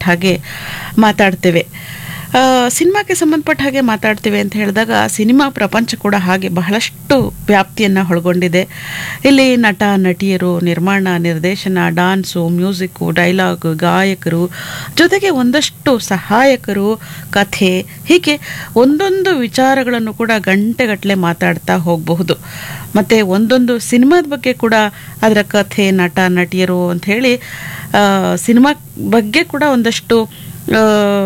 ಹಾಗೆ ಮಾತಾಡ್ತೇವೆ ಆ, ಸಿನಿಮಾಕ್ಕೆ ಸಂಬಂಧಪಟ್ಟ ಹಾಗೆ ಮಾತಾಡ್ತೀವಿ ಅಂತ ಹೇಳಿದಾಗ ಸಿನಿಮಾ ಪ್ರಪಂಚ ಕೂಡ ಹಾಗೆ ಬಹಳಷ್ಟು ವ್ಯಾಪ್ತಿಯನ್ನು ಒಳಗೊಂಡಿದೆ ಇಲ್ಲಿ ನಟ ನಟಿಯರು ನಿರ್ಮಾಣ ನಿರ್ದೇಶನ ಡಾನ್ಸು ಮ್ಯೂಸಿಕ್ಕು ಡೈಲಾಗ್ ಗಾಯಕರು ಜೊತೆಗೆ ಒಂದಷ್ಟು ಸಹಾಯಕರು ಕಥೆ ಹೀಗೆ ಒಂದೊಂದು ವಿಚಾರಗಳನ್ನು ಕೂಡ ಗಂಟೆಗಟ್ಟಲೆ ಮಾತಾಡ್ತಾ ಹೋಗಬಹುದು ಮತ್ತು ಒಂದೊಂದು ಸಿನಿಮಾದ ಬಗ್ಗೆ ಕೂಡ ಅದರ ಕಥೆ ನಟ ನಟಿಯರು ಅಂತ ಹೇಳಿ ಸಿನಿಮಾ ಬಗ್ಗೆ ಕೂಡ ಒಂದಷ್ಟು ಆ,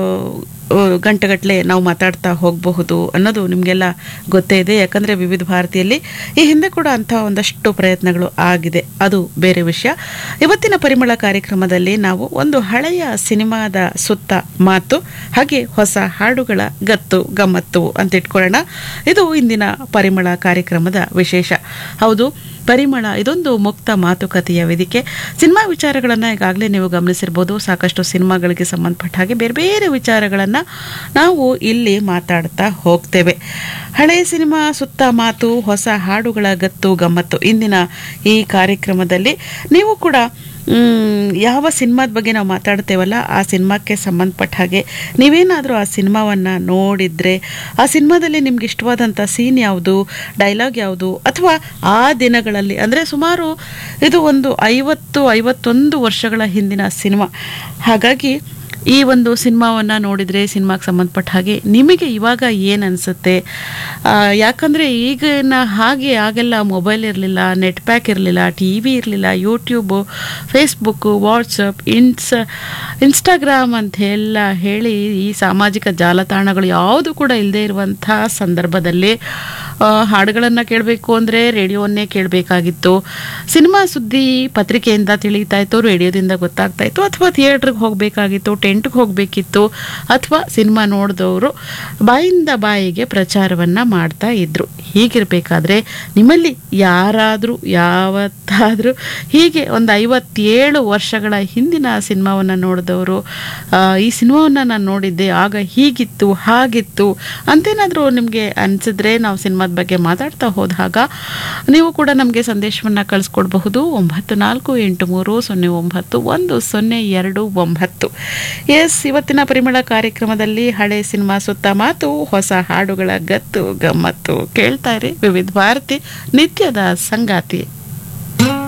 ಆ, ಗಂಟೆಗಟ್ಟಲೆ ನಾವು ಮಾತಾಡ್ತಾ ಹೋಗಬಹುದು ಅನ್ನೋದು ನಿಮಗೆಲ್ಲ ಗೊತ್ತೇ ಇದೆ ಯಾಕಂದರೆ ವಿವಿಧ ಭಾರತಿಯಲ್ಲಿ ಈ ಹಿಂದೆ ಕೂಡ ಅಂಥ ಒಂದಷ್ಟು ಪ್ರಯತ್ನಗಳು ಆಗಿದೆ ಅದು ಬೇರೆ ವಿಷಯ ಇವತ್ತಿನ ಪರಿಮಳ ಕಾರ್ಯಕ್ರಮದಲ್ಲಿ ನಾವು ಒಂದು ಹಳೆಯ ಸಿನಿಮಾದ ಸುತ್ತ ಮಾತು ಹಾಗೆ ಹೊಸ ಹಾಡುಗಳ ಗತ್ತು ಗಮ್ಮತ್ತು ಅಂತ ಇಟ್ಕೊಳ್ಳೋಣ ಇದು ಇಂದಿನ ಪರಿಮಳ ಕಾರ್ಯಕ್ರಮದ ವಿಶೇಷ ಹೌದು ಪರಿಮಳ ಇದೊಂದು ಮುಕ್ತ ಮಾತುಕತೆಯ ವೇದಿಕೆ ಸಿನಿಮಾ ವಿಚಾರಗಳನ್ನು ಈಗಾಗಲೇ ನೀವು ಗಮನಿಸಿರ್ಬೋದು ಸಾಕಷ್ಟು ಸಿನಿಮಾಗಳಿಗೆ ಸಂಬಂಧಪಟ್ಟ ಹಾಗೆ ಬೇರೆ ಬೇರೆ ವಿಚಾರಗಳನ್ನು ನಾವು ಇಲ್ಲಿ ಮಾತಾಡ್ತಾ ಹೋಗ್ತೇವೆ ಹಳೆ ಸಿನಿಮಾ ಸುತ್ತ ಮಾತು ಹೊಸ ಹಾಡುಗಳ ಗತ್ತು ಗಮ್ಮತ್ತು ಇಂದಿನ ಈ ಕಾರ್ಯಕ್ರಮದಲ್ಲಿ ನೀವು ಕೂಡ ಮ್, ಯಾವ ಸಿನಿಮಾದ ಬಗ್ಗೆ ನಾವು ಮಾತಾಡ್ತೇವಲ್ಲ ಆ ಸಿನಿಮಾಕ್ಕೆ ಸಂಬಂಧಪಟ್ಟ ಹಾಗೆ ನೀವೇನಾದರೂ ಆ ಸಿನಿಮಾವನ್ನು ನೋಡಿದರೆ ಆ ಸಿನಿಮಾದಲ್ಲಿ ನಿಮ್ಗೆ ಇಷ್ಟವಾದಂಥ ಸೀನ್ ಯಾವುದು ಡೈಲಾಗ್ ಯಾವುದು ಅಥವಾ ಆ ದಿನಗಳಲ್ಲಿ ಅಂದರೆ ಸುಮಾರು ಇದು ಒಂದು ಐವತ್ತು ಐವತ್ತೊಂದು ವರ್ಷಗಳ ಹಿಂದಿನ ಸಿನಿಮಾ ಹಾಗಾಗಿ ಈ ಒಂದು ಸಿನಿಮಾವನ್ನು ನೋಡಿದರೆ ಸಿನಿಮಾಗೆ ಸಂಬಂಧಪಟ್ಟ ಹಾಗೆ ನಿಮಗೆ ಇವಾಗ ಏನು ಅನಿಸುತ್ತೆ ಯಾಕಂದರೆ ಈಗಿನ ಹಾಗೆ ಆಗೆಲ್ಲ ಮೊಬೈಲ್ ಇರಲಿಲ್ಲ ನೆಟ್ ಪ್ಯಾಕ್ ಇರಲಿಲ್ಲ ಟಿ ವಿ ಇರಲಿಲ್ಲ YouTube Facebook WhatsApp Insta Instagram ಅಂತ ಎಲ್ಲ ಹೇಳಿ ಈ ಸಾಮಾಜಿಕ ಜಾಲತಾಣಗಳು ಯಾವುದು ಕೂಡ ಇಲ್ಲದೆ ಇರುವಂಥ ಸಂದರ್ಭದಲ್ಲಿ ಹಾಡುಗಳನ್ನು ಕೇಳಬೇಕು ಅಂದರೆ ರೇಡಿಯೋವನ್ನೇ ಕೇಳಬೇಕಾಗಿತ್ತು ಸಿನಿಮಾ ಸುದ್ದಿ ಪತ್ರಿಕೆಯಿಂದ ತಿಳಿತಾ ಇತ್ತು ರೇಡಿಯೋದಿಂದ ಗೊತ್ತಾಗ್ತಾ ಇತ್ತು ಅಥವಾ ಥಿಯೇಟ್ರಿಗೆ ಹೋಗಬೇಕಾಗಿತ್ತು ಟೆಂಟ್ಗೆ ಹೋಗಬೇಕಿತ್ತು ಅಥವಾ ಸಿನಿಮಾ ನೋಡಿದವರು ಬಾಯಿಂದ ಬಾಯಿಗೆ ಪ್ರಚಾರವನ್ನು ಮಾಡ್ತಾ ಇದ್ರು ಹೀಗಿರಬೇಕಾದ್ರೆ ನಿಮ್ಮಲ್ಲಿ ಯಾರಾದರೂ ಯಾವತ್ತಾದರೂ ಹೀಗೆ ಒಂದು ಐವತ್ತೇಳು ವರ್ಷಗಳ ಹಿಂದಿನ ಸಿನಿಮಾವನ್ನು ನೋಡಿದವರು ಆ, ಈ ಸಿನಿಮಾವನ್ನು ನಾನು ನೋಡಿದ್ದೆ ಆಗ ಹೀಗಿತ್ತು ಹಾಗಿತ್ತು ಅಂತೇನಾದರೂ ನಿಮಗೆ ಅನಿಸಿದ್ರೆ ನಾವು ಸಿನಿಮಾದ ಬಗ್ಗೆ ಮಾತಾಡ್ತಾ ಹೋದಾಗ ನೀವು ಕೂಡ ನಮಗೆ ಸಂದೇಶವನ್ನು ಕಳಿಸ್ಕೊಡ್ಬಹುದು ಒಂಬತ್ತು ನಾಲ್ಕು ಎಂಟು ಮೂರು ಸೊನ್ನೆ ಒಂಬತ್ತು ಒಂದು ಸೊನ್ನೆ ಎರಡು ಒಂಬತ್ತು ಎಸ್ ಇವತ್ತಿನ ಪರಿಮಳ ಕಾರ್ಯಕ್ರಮದಲ್ಲಿ ಹಳೆ ಸಿನಿಮಾ ಸುತ್ತ ಮಾತು ಹೊಸ ಹಾಡುಗಳ ಗತ್ತು ಗಮ್ಮತ್ತು ಕೇಳ್ತಾ ಇರಿ ವಿವಿಧ ಭಾರತಿ ನಿತ್ಯದ ಸಂಗಾತಿ